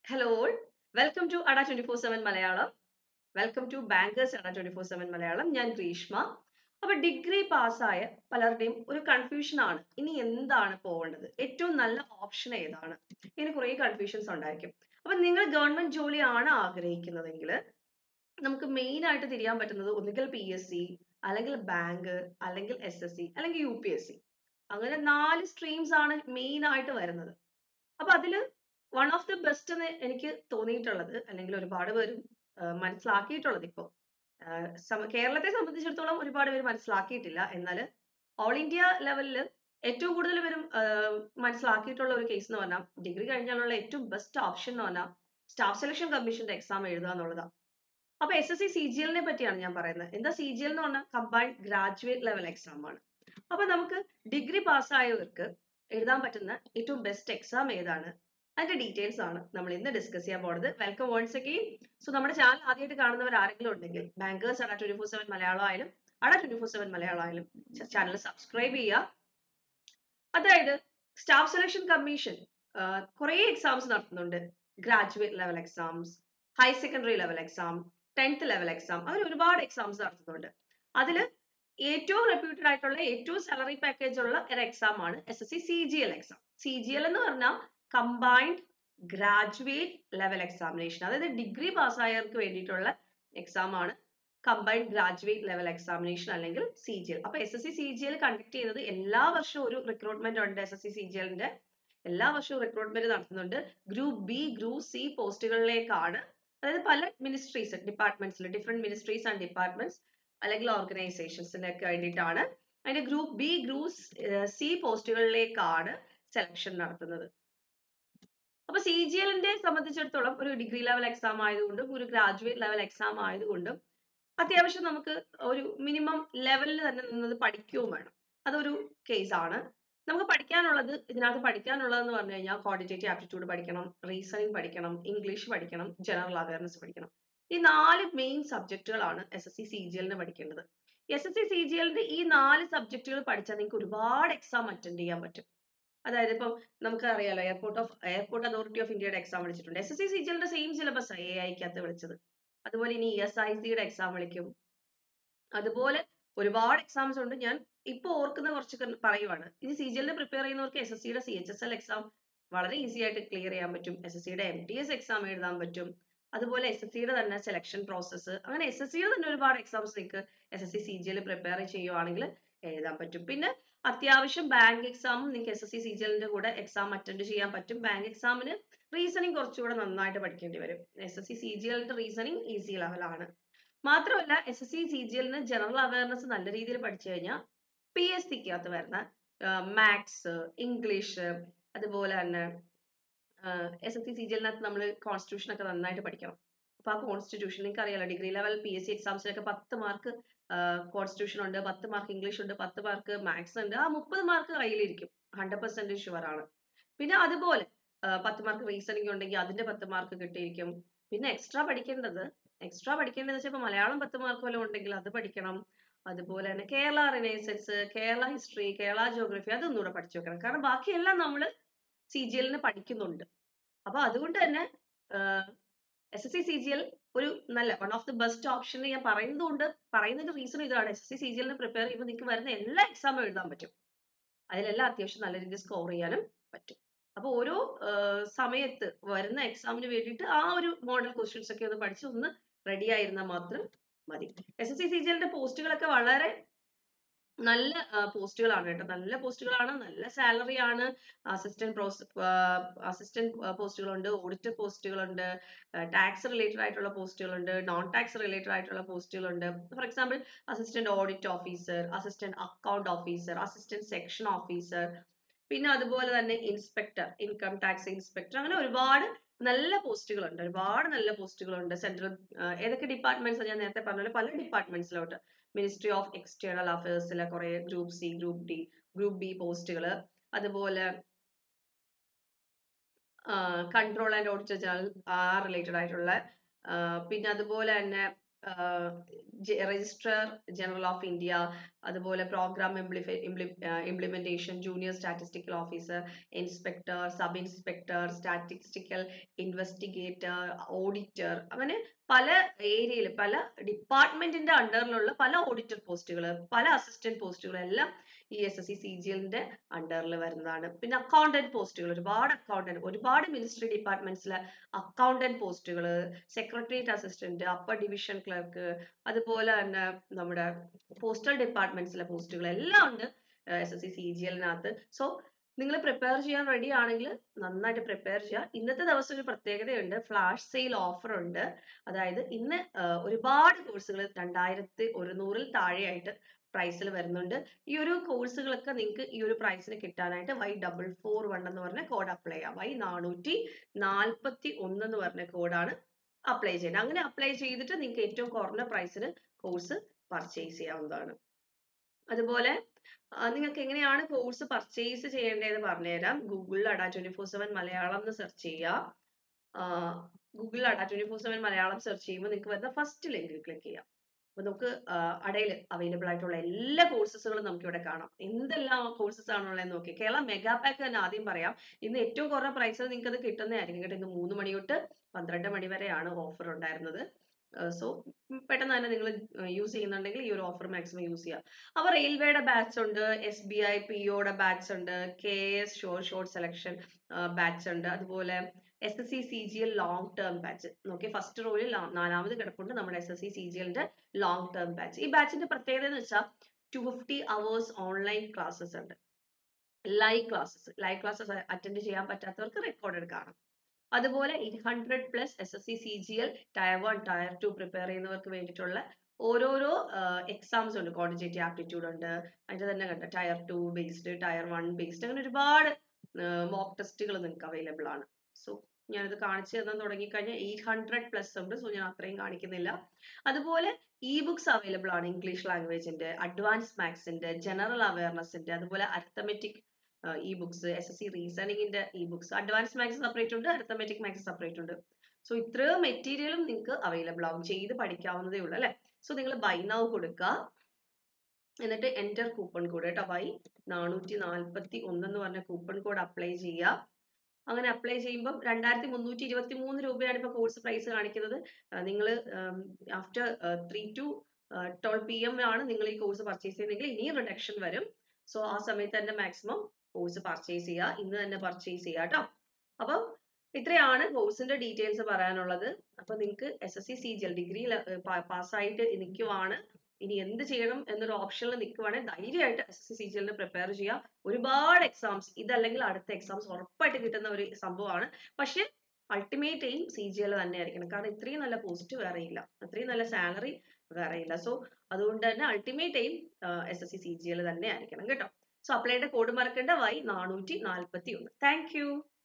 Hello all, welcome to ADA 24/7 Malayalam welcome to bankers Ada twenty four seven Malayalam ഞാൻ ഗ്രീഷ്മ അപ്പൊ degree പാസ്സായ പലരുടെയും ഒരു കൺഫ്യൂഷൻ ആണ് ഇനി എന്താണ് പോകേണ്ടത് ഏറ്റവും നല്ല ഓപ്ഷൻ ഏതാണ് ഇങ്ങനെ കുറെ കൺഫ്യൂഷൻസ് ഉണ്ടായിരിക്കും അപ്പൊ നിങ്ങൾ ഗവൺമെന്റ് ജോലിയാണ് ആഗ്രഹിക്കുന്നതെങ്കിൽ നമുക്ക് മെയിൻ ആയിട്ട് തിരിയാൻ പറ്റുന്നത് ഒന്നുകിൽ പി എസ് സി അല്ലെങ്കിൽ ബാങ്ക് അല്ലെങ്കിൽ എസ് എസ് സി അല്ലെങ്കിൽ യു പി എസ് സി അങ്ങനെ നാല് സ്ട്രീംസ് ആണ് മെയിൻ ആയിട്ട് വരുന്നത് അപ്പൊ അതില് വൺ ഓഫ് ദി ബെസ്റ്റ് എന്ന് എനിക്ക് തോന്നിയിട്ടുള്ളത് അല്ലെങ്കിൽ ഒരുപാട് പേരും ആഹ് മനസ്സിലാക്കിയിട്ടുള്ളത് ഇപ്പോ ആഹ് സമ- കേരളത്തെ സംബന്ധിച്ചിടത്തോളം ഒരുപാട് പേര് മനസ്സിലാക്കിയിട്ടില്ല എന്നാൽ ഓൾ ഇന്ത്യ ലെവലിൽ ഏറ്റവും കൂടുതൽ പേരും ആഹ് മനസ്സിലാക്കിയിട്ടുള്ള ഒരു കേസ് എന്ന് പറഞ്ഞാൽ ഡിഗ്രി കഴിഞ്ഞാലുള്ള ഏറ്റവും ബെസ്റ്റ് ഓപ്ഷൻ എന്ന് പറഞ്ഞാൽ സ്റ്റാഫ് സെലക്ഷൻ കമ്മീഷന്റെ എക്സാം എഴുതുക എന്നുള്ളതാണ് അപ്പൊ S S C C G എല്ലിനെ പറ്റിയാണ് ഞാൻ പറയുന്നത് എന്താ സി ജി എൽ എന്ന് പറഞ്ഞാൽ കമ്പൈൻഡ് ഗ്രാജുവേറ്റ് ലെവൽ എക്സാം ആണ് അപ്പൊ നമുക്ക് ഡിഗ്രി പാസ്സായവർക്ക് എഴുതാൻ പറ്റുന്ന ഏറ്റവും ബെസ്റ്റ് എക്സാം ഏതാണ് അതിന്റെ ഡീറ്റെയിൽസ് ആണ് നമ്മൾ ഇന്ന് ഡിസ്കസ് ചെയ്യാൻ പോകുന്നത് വെൽക്കം വൺസ് അഗെയിൻ സോ നമ്മുടെ ചാനൽ ആദ്യമായിട്ട് കാണുന്നവർ ആരെങ്കിലും ഉണ്ടെങ്കിൽ ബാങ്കേഴ്സ് അട ട്വന്റി ഫോർ സെവൻ മലയാളം ആയാലും അട ട്വന്റി ഫോർ സെവൻ മലയാളം ആയാലും ചാനൽ സബ്സ്ക്രൈബ് ചെയ്യുക അതായത് സ്റ്റാഫ് സെലക്ഷൻ കമ്മീഷൻ കുറെ എക്സാംസ് നടത്തുന്നുണ്ട് graduate level exams higher secondary level exam tenth level exam അങ്ങനെ ഒരുപാട് എക്സാംസ് നടത്തുന്നുണ്ട് അതിൽ ഏറ്റവും റെപ്യൂട്ടഡ് ആയിട്ടുള്ള ഏറ്റവും സാലറി പാക്കേജ് ഉള്ള ഒരു എക്സാം ആണ് S S C C G L exam C G L എന്ന് പറഞ്ഞാൽ കമ്പൈൻഡ് ഗ്രാജുവേറ്റ് ലെവൽ എക്സാമിനേഷൻ അതായത് ഡിഗ്രി പാസ്സായവർക്ക് വേണ്ടിയിട്ടുള്ള എക്സാം ആണ് കമ്പൈൻഡ് ഗ്രാജുവേറ്റ് ലെവൽ എക്സാമിനേഷൻ അല്ലെങ്കിൽ സി ജി എൽ അപ്പൊ S S C C G L conduct ചെയ്യുന്നത് എല്ലാ വർഷവും ഒരു റിക്രൂട്ട്മെന്റ് ഉണ്ട് S S C C G എല്ലിന്റെ എല്ലാ വർഷവും റിക്രൂട്ട്മെന്റ് നടത്തുന്നുണ്ട് ഗ്രൂപ്പ് ബി ഗ്രൂപ്പ് സി പോസ്റ്റുകളിലേക്കാണ് അതായത് പല മിനിസ്ട്രീസ് ഡിപ്പാർട്ട്മെന്റ്സിൽ ഡിഫറെന്റ് മിനിസ്ട്രീസ് ആൻഡ് ഡിപ്പാർട്ട്മെന്റ്സ് അല്ലെങ്കിൽ ഓർഗനൈസേഷൻസിനൊക്കെ വേണ്ടിയിട്ടാണ് അതിന്റെ ഗ്രൂപ്പ് ബി ഗ്രൂപ്പ് സി പോസ്റ്റുകളിലേക്കാണ് സെലക്ഷൻ നടത്തുന്നത് അപ്പൊ സി ജി എല്ലിന്റെ സംബന്ധിച്ചിടത്തോളം ഒരു ഡിഗ്രി ലെവൽ എക്സാം ആയതുകൊണ്ടും ഒരു ഗ്രാജുവേറ്റ് ലെവൽ എക്സാം ആയതുകൊണ്ടും അത്യാവശ്യം നമുക്ക് ഒരു മിനിമം ലെവലിൽ തന്നെ നിന്നത് പഠിക്കുകയും വേണം അതൊരു കേസ് ആണ് നമുക്ക് പഠിക്കാനുള്ളത് ഇതിനകത്ത് പഠിക്കാനുള്ളതെന്ന് പറഞ്ഞു കഴിഞ്ഞാൽ ക്വാണ്ടിറ്റേറ്റീവ് ആപ്റ്റിറ്റ്യൂഡ് പഠിക്കണം റീസണിങ് പഠിക്കണം ഇംഗ്ലീഷ് പഠിക്കണം ജനറൽ അവയർനെസ് പഠിക്കണം ഈ നാല് മെയിൻ സബ്ജക്റ്റുകളാണ് S S C C G എല്ലിന് പഠിക്കേണ്ടത് S S C C G എല്ലിന്റെ ഈ നാല് സബ്ജക്റ്റുകൾ പഠിച്ചാൽ നിങ്ങൾക്ക് ഒരുപാട് എക്സാം അറ്റൻഡ് ചെയ്യാൻ പറ്റും അതായത് ഇപ്പം നമുക്ക് അറിയാലോ airport of airport authority of ഇന്ത്യയുടെ എക്സാം വിളിച്ചിട്ടുണ്ട് S S C C G എല്ലിന്റെ സെയിം സിലബസ് എ ഐക്കകത്ത് വിളിച്ചത് അതുപോലെ ഇനി ഇ എസ് ഐ സിയുടെ എക്സാം വിളിക്കും അതുപോലെ ഒരുപാട് എക്സാംസ് ഉണ്ട് ഞാൻ ഇപ്പൊ ഓർക്കുന്ന കുറച്ച് ക- പറയുവാണ് ഇനി സി ജി എല്ലിന് പ്രിപ്പയർ ചെയ്യുന്നവർക്ക് എസ് എസ് സിയുടെ C H S L exam വളരെ ഈസി ആയിട്ട് ക്ലിയർ ചെയ്യാൻ പറ്റും എസ് എസ് സിയുടെ എം ടി എസ് എക്സാം എഴുതാൻ പറ്റും അതുപോലെ എസ് എസ് സിയുടെ തന്നെ സെലക്ഷൻ പ്രോസസ്സ് അങ്ങനെ എസ് എസ് സിയുടെ തന്നെ ഒരുപാട് എക്സാംസ് നിങ്ങൾക്ക് S S C C G L prepare ചെയ്യുവാണെങ്കിൽ എഴുതാൻ പറ്റും പിന്നെ അത്യാവശ്യം ബാങ്ക് എക്സാമും നിങ്ങൾക്ക് S S C C G എല്ലിന്റെ കൂടെ എക്സാം അറ്റൻഡ് ചെയ്യാൻ പറ്റും ബാങ്ക് എക്സാമിന് റീസണിങ് കുറച്ചുകൂടെ നന്നായിട്ട് പഠിക്കേണ്ടി വരും S S C C G എല്ലിന്റെ റീസണിങ് ഈസി ലെവലാണ് മാത്രമല്ല S S C C G എല്ലിന് ജനറൽ അവയർനെസ് നല്ല രീതിയിൽ പഠിച്ചു കഴിഞ്ഞാൽ പി എസ് സിക്കകത്ത് വരുന്ന മാത്സ് ഇംഗ്ലീഷ് അതുപോലെ തന്നെ S S C C G എല്ലിനകത്ത് നമ്മൾ കോൺസ്റ്റിറ്റ്യൂഷൻ ഒക്കെ നന്നായിട്ട് പഠിക്കണം അപ്പൊ ആ കോൺസ്റ്റിറ്റ്യൂഷൻ നിങ്ങൾക്ക് അറിയാലോ degree level P S C എക്സാംസിലൊക്കെ പത്ത് മാർക്ക് കോൺസ്റ്റിറ്റ്യൂഷൻ ഉണ്ട് പത്ത് മാർക്ക് ഇംഗ്ലീഷ് ഉണ്ട് പത്ത് മാർക്ക് മാത്സ് ഉണ്ട് ആ മുപ്പത് മാർക്ക് കയ്യിലിരിക്കും ഹൺഡ്രഡ് പെർസെന്റ് ഷുവർ ആണ് പിന്നെ അതുപോലെ ആ, പത്ത് മാർക്ക് റീസണിങ് ഉണ്ടെങ്കിൽ അതിന്റെ പത്ത് മാർക്ക് കിട്ടിയിരിക്കും പിന്നെ എക്സ്ട്രാ പഠിക്കേണ്ടത് എക്സ്ട്രാ പഠിക്കേണ്ടത് വെച്ചാൽ ഇപ്പൊ മലയാളം പത്ത് മാർക്ക് വല്ലതും ഉണ്ടെങ്കിൽ അത് പഠിക്കണം അതുപോലെ തന്നെ Kerala renaissance Kerala history Kerala geography അതൊന്നുകൂടെ പഠിച്ചു വെക്കണം കാരണം ബാക്കിയെല്ലാം നമ്മൾ സി ജി എല്ലിന് പഠിക്കുന്നുണ്ട് അപ്പൊ അതുകൊണ്ട് തന്നെ S S C C G L ഒരു നല്ല one of the best option ഞാൻ പറയുന്നതുകൊണ്ട് പറയുന്നതിന്റെ റീസൺ ഇതാണ് S S C C G എല്ലിന് പ്രിപ്പയർ ചെയ്യുമ്പോൾ നിങ്ങൾക്ക് വരുന്ന എല്ലാ എക്സാമും എഴുതാൻ പറ്റും അതിലെല്ലാം അത്യാവശ്യം നല്ല രീതിയിൽ സ്കോർ ചെയ്യാനും പറ്റും അപ്പൊ ഓരോ ആഹ് സമയത്ത് വരുന്ന എക്സാമിന് വേണ്ടിയിട്ട് ആ ഒരു മോഡൽ ക്വസ്റ്റ്യൻസ് ഒക്കെ ഒന്ന് പഠിച്ച് ഒന്ന് റെഡി ആയിരുന്നാൽ മാത്രം മതി S S C C G എല്ലിന്റെ പോസ്റ്റുകളൊക്കെ വളരെ നല്ല പോസ്റ്റുകളാണ് കേട്ടോ നല്ല പോസ്റ്റുകളാണ് നല്ല സാലറി ആണ് അസിസ്റ്റന്റ് പ്രോസ് അസിസ്റ്റന്റ് പോസ്റ്റുകളുണ്ട് ഓഡിറ്റർ പോസ്റ്റുകളുണ്ട് ടാക്സ് റിലേറ്റഡ് ആയിട്ടുള്ള പോസ്റ്റുകളുണ്ട് നോൺ ടാക്സ് റിലേറ്റഡ് ആയിട്ടുള്ള പോസ്റ്റുകളുണ്ട് for example assistant audit officer assistant account officer assistant section officer പിന്നെ അതുപോലെ തന്നെ ഇൻസ്പെക്ടർ ഇൻകം ടാക്സ് ഇൻസ്പെക്ടർ അങ്ങനെ ഒരുപാട് നല്ല പോസ്റ്റുകളുണ്ട് ഒരുപാട് നല്ല പോസ്റ്റുകളുണ്ട് സെൻട്രൽ ഏതൊക്കെ ഡിപ്പാർട്ട്മെന്റ്സ് ഞാൻ നേരത്തെ പറഞ്ഞ പോലെ പല ഡിപ്പാർട്ട്മെന്റ്സിലോട്ട് മിനിസ്ട്രി ഓഫ് എക്സ്റ്റേണൽ അഫയേഴ്സിലെ കുറെ group C group D group B പോസ്റ്റുകൾ അതുപോലെ കൺട്രോൾ ആൻഡ് ഓഡിറ്റർ ജനറൽ ആ റിലേറ്റഡ് ആയിട്ടുള്ള ആ, പിന്നെ അതുപോലെ തന്നെ രജിസ്ട്രാർ ജനറൽ ഓഫ് ഇന്ത്യ അതുപോലെ programme implementation junior statistical officer inspector sub inspector statistical investigator auditor അങ്ങനെ പല ഏരിയയിൽ പല ഡിപ്പാർട്ട്മെന്റിന്റെ അണ്ടറിലുള്ള പല ഓഡിറ്റർ പോസ്റ്റുകൾ പല അസിസ്റ്റന്റ് പോസ്റ്റുകൾ എല്ലാം ഈ S S C C G എല്ലിന്റെ അണ്ടറിൽ വരുന്നതാണ് പിന്നെ അക്കൗണ്ടന്റ് പോസ്റ്റുകൾ ഒരുപാട് അക്കൗണ്ടന്റ് ഒരുപാട് മിനിസ്ട്രി ഡിപ്പാർട്ട്മെന്റ്സിലെ അക്കൗണ്ടന്റ് പോസ്റ്റുകൾ secretariat assistant upper division clerk അതുപോലെ തന്നെ നമ്മുടെ പോസ്റ്റൽ ഡിപ്പാർട്ട്മെന്റ്സിലെ പോസ്റ്റുകൾ എല്ലാം ഉണ്ട് S S C C G എല്ലിനകത്ത് സോ നിങ്ങൾ പ്രിപ്പയർ ചെയ്യാൻ റെഡി ആണെങ്കിൽ നന്നായിട്ട് പ്രിപ്പയർ ചെയ്യുക ഇന്നത്തെ ദിവസം ഒരു പ്രത്യേകതയുണ്ട് ഫ്ലാഷ് സെയിൽ ഓഫർ ഉണ്ട് അതായത് ഇന്ന് ഒരുപാട് കോഴ്സുകൾ രണ്ടായിരത്തി ഒരുന്നൂറിൽ താഴെയായിട്ട് പ്രൈസിൽ വരുന്നുണ്ട് ഈ ഒരു കോഴ്സുകളൊക്കെ നിങ്ങൾക്ക് ഈ ഒരു പ്രൈസിന് കിട്ടാനായിട്ട് വൈ ഡബിൾ ഫോർ വൺ എന്ന് പറഞ്ഞ കോഡ് അപ്ലൈ ചെയ്യാം വൈ നാനൂറ്റി നാൽപ്പത്തി ഒന്ന് എന്ന് പറഞ്ഞ കോഡാണ് അപ്ലൈ ചെയ്യേണ്ടത് അങ്ങനെ അപ്ലൈ ചെയ്തിട്ട് നിങ്ങൾക്ക് ഏറ്റവും കുറഞ്ഞ പ്രൈസിന് കോഴ്സ് പർച്ചേസ് ചെയ്യാവുന്നതാണ് അതുപോലെ നിങ്ങൾക്ക് എങ്ങനെയാണ് കോഴ്സ് പർച്ചേസ് ചെയ്യേണ്ടതെന്ന് പറഞ്ഞുതരാം ഗൂഗിളിൽ Ada twenty four seven Malayalam എന്ന് സെർച്ച് ചെയ്യുക ഗൂഗിളിൽ Ada twenty four seven Malayalam search ചെയ്യുമ്പോൾ നിങ്ങൾക്ക് വരുന്ന ഫസ്റ്റ് ലിങ്കിൽ ക്ലിക്ക് ചെയ്യാം അപ്പൊ നമുക്ക് അടയിൽ അവൈലബിൾ ആയിട്ടുള്ള എല്ലാ കോഴ്സസുകളും നമുക്ക് ഇവിടെ കാണാം എന്തെല്ലാം കോഴ്സസ് ആണുള്ളത് നോക്കി കേരള മെഗാ പാക്ക് തന്നെ ആദ്യം പറയാം ഇന്ന് ഏറ്റവും കുറഞ്ഞ പ്രൈസിൽ നിങ്ങൾക്ക് അത് കിട്ടുന്നതായിരിക്കും കേട്ടോ ഇന്ന് മൂന്ന് മണി തൊട്ട് പന്ത്രണ്ട് മണി വരെയാണ് ഓഫർ ഉണ്ടായിരുന്നത് സോ പെട്ടെന്ന് തന്നെ നിങ്ങൾ യൂസ് ചെയ്യുന്നുണ്ടെങ്കിൽ ഈ ഒരു ഓഫർ മാക്സിമം യൂസ് ചെയ്യുക അപ്പോൾ റെയിൽവേയുടെ ബാച്ച് ഉണ്ട് എസ് ബി ഐ പി ഒയുടെ ബാച്ച് ഉണ്ട് കെ എസ് ഷോർ ഷോർട്ട് സെലക്ഷൻ ബാച്ച് ഉണ്ട് അതുപോലെ S S C C G L long term batch നോക്കി ഫസ്റ്റ് റോയിൽ നാലാമത് കിടപ്പുണ്ട് നമ്മുടെ S S C C G എല്ലിന്റെ ലോങ് ടേം ബാച്ച് ഈ ബാച്ചിന്റെ പ്രത്യേകത എന്ന് വെച്ചാൽ two fifty hours online classes ഉണ്ട് live classes live classes attend ചെയ്യാൻ പറ്റാത്തവർക്ക് റെക്കോർഡഡ് കാണാം അതുപോലെ eight hundred plus S S C C G L tier one tier two prepare ചെയ്യുന്നവർക്ക് വേണ്ടിയിട്ടുള്ള ഓരോരോ എക്സാംസ് ഉണ്ട് ക്വാണ്ടിറ്റേറ്റീവ് ആപ്റ്റിറ്റ്യൂഡ് ഉണ്ട് അതിന്റെ തന്നെ കണ്ട tier two based tier one based അങ്ങനെ ഒരുപാട് മോക്ക് ടെസ്റ്റുകൾ നിങ്ങൾക്ക് അവൈലബിൾ ആണ് സോ ഞാനിത് കാണിച്ചു തന്നാൻ തുടങ്ങിക്കഴിഞ്ഞാൽ എയ്റ്റ് ഹൺഡ്രഡ് പ്ലസ് ഉണ്ട് സോ ഞാൻ അത്രയും കാണിക്കുന്നില്ല അതുപോലെ ഇ ബുക്സ് അവൈലബിൾ ആണ് ഇംഗ്ലീഷ് ലാംഗ്വേജിന്റെ അഡ്വാൻസ് മാത്സിന്റെ ജനറൽ അവയർനെസിന്റെ അതുപോലെ arithmetic E books S S C റീസണിങ്ങിന്റെ E books advance maths separate ഉണ്ട് അരിത്തമെറ്റിക് മാത്സ് സെപ്പറേറ്റ് ഉണ്ട് സോ ഇത്രയും മെറ്റീരിയലും നിങ്ങൾക്ക് അവൈലബിൾ ആവും ചെയ്ത് പഠിക്കാവുന്നതേ ഉള്ളൂ അല്ലെ സോ നിങ്ങൾ ബൈ നൗ കൊടുക്കുക എന്നിട്ട് എൻ്റർ കൂപ്പൺ കോഡ് കേട്ടോ ബൈ നാനൂറ്റി നാൽപ്പത്തി ഒന്ന് പറഞ്ഞ കൂപ്പൺ കോഡ് അപ്ലൈ ചെയ്യുക അങ്ങനെ അപ്ലൈ ചെയ്യുമ്പോൾ രണ്ടായിരത്തി മുന്നൂറ്റി ഇരുപത്തി മൂന്ന് രൂപയാണ് ഇപ്പോൾ കോഴ്സ് പ്രൈസ് കാണിക്കുന്നത് നിങ്ങൾ after three to twelve P M ആണ് നിങ്ങൾ ഈ കോഴ്സ് പർച്ചേസ് ചെയ്യുന്നതെങ്കിൽ ഇനിയും റിഡക്ഷൻ വരും സോ ആ സമയത്ത് തന്നെ മാക്സിമം കോഴ്സ് പർച്ചേസ് ചെയ്യുക ഇന്ന് തന്നെ പർച്ചേസ് ചെയ്യുക കേട്ടോ അപ്പം ഇത്രയാണ് കോഴ്സിന്റെ ഡീറ്റെയിൽസ് പറയാനുള്ളത് അപ്പൊ നിങ്ങൾക്ക് S S C C G L degree പാസ്സായിട്ട് നിൽക്കുവാണ് ഇനി എന്ത് ചെയ്യണം എന്നൊരു ഓപ്ഷനിൽ നിൽക്കുവാണെങ്കിൽ ധൈര്യമായിട്ട് S S C C G എല്ലിന് പ്രിപ്പയർ ചെയ്യുക ഒരുപാട് എക്സാംസ് ഇതല്ലെങ്കിൽ അടുത്ത എക്സാംസ് ഉറപ്പായിട്ട് കിട്ടുന്ന ഒരു സംഭവമാണ് പക്ഷെ ultimate aim C G L തന്നെ ആയിരിക്കണം കാരണം ഇത്രയും നല്ല പോസ്റ്റ് വേറെ ഇല്ല അത്രയും നല്ല സാലറി വേറെ ഇല്ല സോ അതുകൊണ്ട് തന്നെ ultimate aim S S C C G L തന്നെ ആയിരിക്കണം കേട്ടോ സോ അപ്ലൈയുടെ കോഡ് മറക്കേണ്ട വൈ നാനൂറ്റി നാൽപ്പത്തി ഒന്ന് താങ്ക് യു